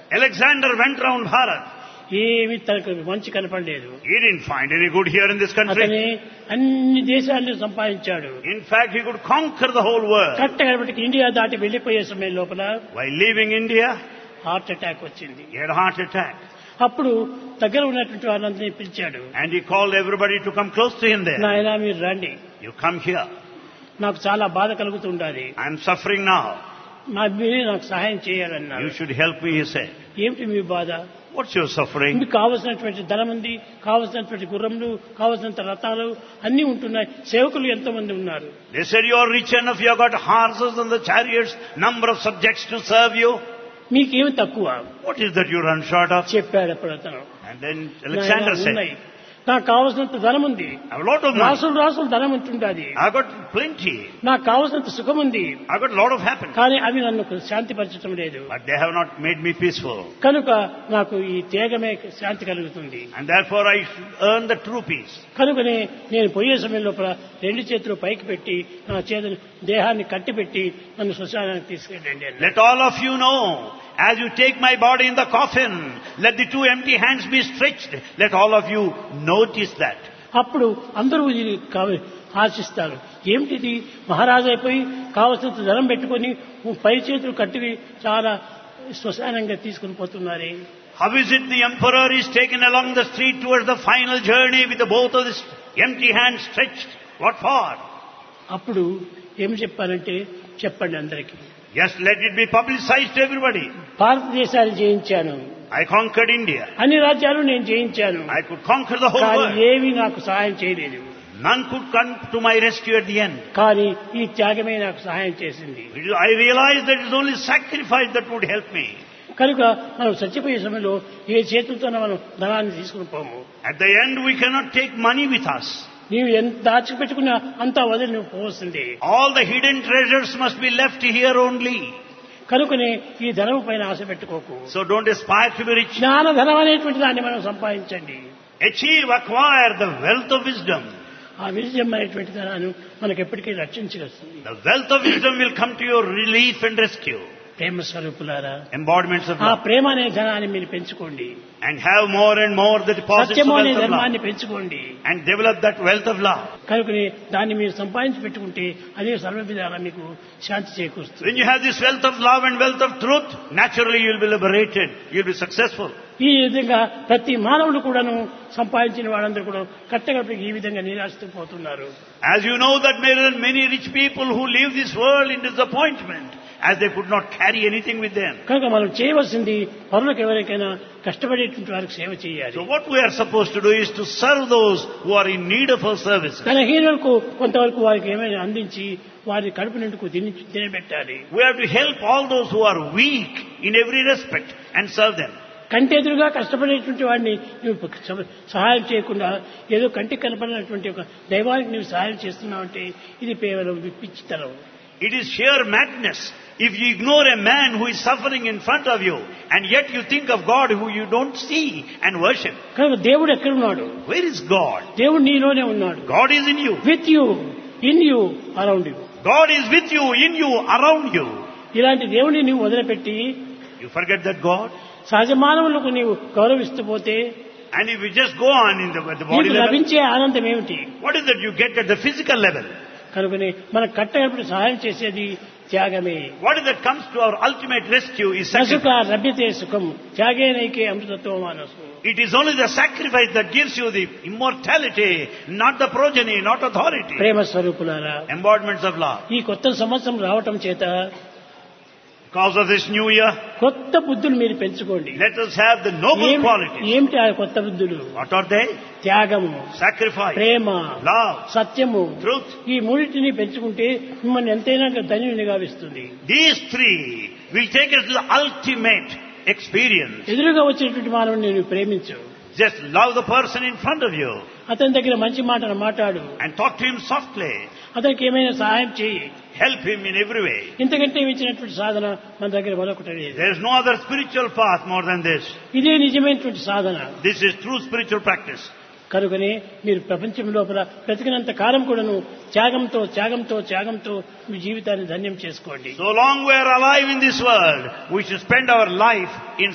Alexander went round Bharat. ఏమి తనకు మంచి కనపడలేదు He didn't find any good here in this country. అతని అన్ని దేశాలను సంపాదించాడు In fact, he could conquer the whole world. Correct కాబట్టి ఇండియా దాటి వెళ్లిపోయే సమయం లోపల While leaving India, heart attack వచ్చింది he had a heart attack. అప్పుడు దగ్గర ఉన్నటువంటి వారందరినీ పిలిచాడు And he called everybody to come close to him there. నాయన మీరు రండి You come here. నాకు చాలా బాధ కలుగుతుండాలి I'm suffering now. మా మీరే నాకు సహాయం చేయాలన్నారు You should help me, he said. ఏమిటి మీ బాధ What's your suffering? మీకు కావలసినటువంటి ధనం ఉంది కావలసినటువంటి గుర్రములు కావలసినంత రథాలు అన్ని ఉంటున్నాయి సేవకులు ఎంతో మంది ఉన్నారు They said you are rich enough, you have got horses and the chariots, number of subjects to serve you. మీకేమి తక్కువ What is that you run short of? చెప్పాడు అప్పుడు అతను And then "నాయనా, Alexander ఉన్నాయి said, నాకు కావలసినంత ధనం ఉంది I have a lot of money. రాసులు రాసులు ధనం ఉంటుండాది I've got plenty. నాకు కావలసినంత సుఖం ఉంది I've got a lot of happiness. కానీ అవి నన్ను శాంతిపరచడం లేదు But they have not made me peaceful. కనుక నాకు ఈ త్యాగమే శాంతి కలుగుతుంది And therefore I should earn the true peace. కనుకనే నేను పోయే సమయం లోపల రెండు చేతులు పైకి పెట్టి నా చేతులు దేహాన్ని కట్టిపెట్టి నన్ను శ్మశానానికి తీసుకెళ్ళండి అన్నాడు. Let all of you know, as you take my body in the coffin, let the two empty hands be stretched. Let all of you notice that. అప్పుడు అందరూ ఇది కావ- ఆశిస్తారు ఏమిటిది మహారాజు అయిపోయి కావలసినంత ధనం పెట్టుకొని పై చేతులు కట్టి చాలా శ్మశానంగా తీసుకుని పోతున్నారే How is it the emperor is taken along the street towards the final journey with the both of his empty hands stretched? What for? అప్పుడు ఏం చెప్పారంటే చెప్పండి అందరికీ Yes, let it be publicized to everybody. భారతదేశాన్ని జయించాను I conquered India. అన్ని రాజ్యాలు నేను జయించాను I could conquer the whole కానీ world. ఏమీ నాకు సహాయం చేయలేదు None could come to my rescue at the end. కానీ ఈ త్యాగమే నాకు సహాయం చేసింది It is- I realized that it is only sacrifice that would help me. కనుక మనం చచ్చిపోయే సమయంలో ఏ చేతులతోనో మనం ధనాన్ని తీసుకుని పోము At the end, we cannot take money with us. నీవు ఎంత దాచిపెట్టుకున్నా అంతా వదిలి నువ్వు పోవలసిందే All the hidden treasures must be left here only. కనుకనే ఈ ధనం పైన ఆశ పెట్టుకోకు So don't aspire to be rich. జ్ఞాన ధనం అనేటువంటి దాన్ని మనం సంపాదించండి Achieve, acquire the wealth of wisdom. ఆ విజయం అనేటువంటి ధనాన్ని మనకు ఎప్పటికీ రక్షించగలుగుతుంది The wealth of wisdom will come to your relief and rescue. ప్రేమ స్వరూపులారా Embodiments of ఆ love. ప్రేమ అనే ధనాన్ని మీరు పెంచుకోండి And have more and more the deposits of సత్యము అనే wealth of ధర్మాన్ని love. పెంచుకోండి And develop that wealth of love. కనుకనే దాన్ని మీరు సంపాదించి పెట్టుకుంటే అదే సర్వ విధాలా మీకు శాంతి చేకూరుస్తుంది When you have this wealth of love and wealth of truth, naturally you'll be liberated. You'll be successful. ఈ విధంగా ప్రతి మానవుడు కూడాను సంపాదించిన వాళ్ళందరూ కూడా కట్టగలిపి ఈ విధంగా నిరాశతో పోతున్నారు As you know that there are many rich people who leave this world in disappointment as they could not carry anything with them. కనుక మనం చేయవలసింది పరులకు ఎవరికైనా కష్టపడేటువంటి వారికి సేవ చేయాలి So what we are supposed to do is to serve those who are in need of our services. తన హీనులకు కొంతవరకు వారికి ఏమైనా అందించి వారి కడుపు నిండుకు తిని తినబెట్టాలి We have to help all those who are weak in every respect and serve them. కంటెదురుగా కష్టపడేటువంటి వాడిని నువ్వు స- సహాయం చేయకుండా ఏదో కంటికి కనపడినటువంటి ఒక దైవానికి నువ్వు సహాయం చేస్తున్నావంటే ఇది కేవలం పిచ్చితనం It is sheer madness if you ignore a man who is suffering in front of you and yet you think of God who you don't see and worship. కనుక దేవుడు ఎక్కడున్నాడు Where is God? దేవుడు నీలోనే ఉన్నాడు God is in you. With you in you around you God is with you, in you, around you. ఇలాంటి దేవుడిని నువ్వు వదిలిపెట్టి You forget that God? సహజ మానవులకు నీవు గౌరవిస్తూ పోతే And if you just go on in the, at the body నీకు level, లభించే ఆనందం ఏమిటి what is that you get at the physical level? కనుకనే మన కట్టగప్పుడు సహాయం చేసేది త్యాగమే What is that comes to our ultimate rescue is నసుక sacrifice. లభ్యతే సుఖం త్యాగేనైకే అమృతత్వం మనసు It is only the sacrifice that gives you the immortality, not the progeny, not authority. ప్రేమ స్వరూపులారా Embodiments of love. ఈ కొత్త సంవత్సరం రావటం చేత Because of this new year, కొత్త బుద్ధులు మీరు పెంచుకోండి let us have the noble ఏం- qualities. ఏమిటి ఆ కొత్త బుద్ధులు What are they? త్యాగము Sacrifice, ప్రేమ love, సత్యము truth. ఈ మూడింటిని పెంచుకుంటే మిమ్మల్ని ఎంతైనా ధన్యుని గావిస్తుంది These three will take us to the ultimate experience. ఎదురుగా వచ్చినటువంటి మానవుని నువ్వు ప్రేమించు Just love the person in front of you అతని దగ్గర మంచి మాటలు మాట్లాడు and talk to him softly. అతనికి ఏమైనా సహాయం చేయి Help him in every way. ఇంతకంటే ఇచ్చినటువంటి సాధన మన దగ్గర మరొకటి లేదు There is no other spiritual path more than this. ఇదే నిజమైనటువంటి సాధన This is true spiritual practice. కనుకనే మీరు ప్రపంచం లోపల బ్రతికినంత కాలం కూడాను త్యాగంతో త్యాగంతో త్యాగంతో మీ జీవితాన్ని ధన్యం చేసుకోండి So long we are alive in this world, we should spend our life in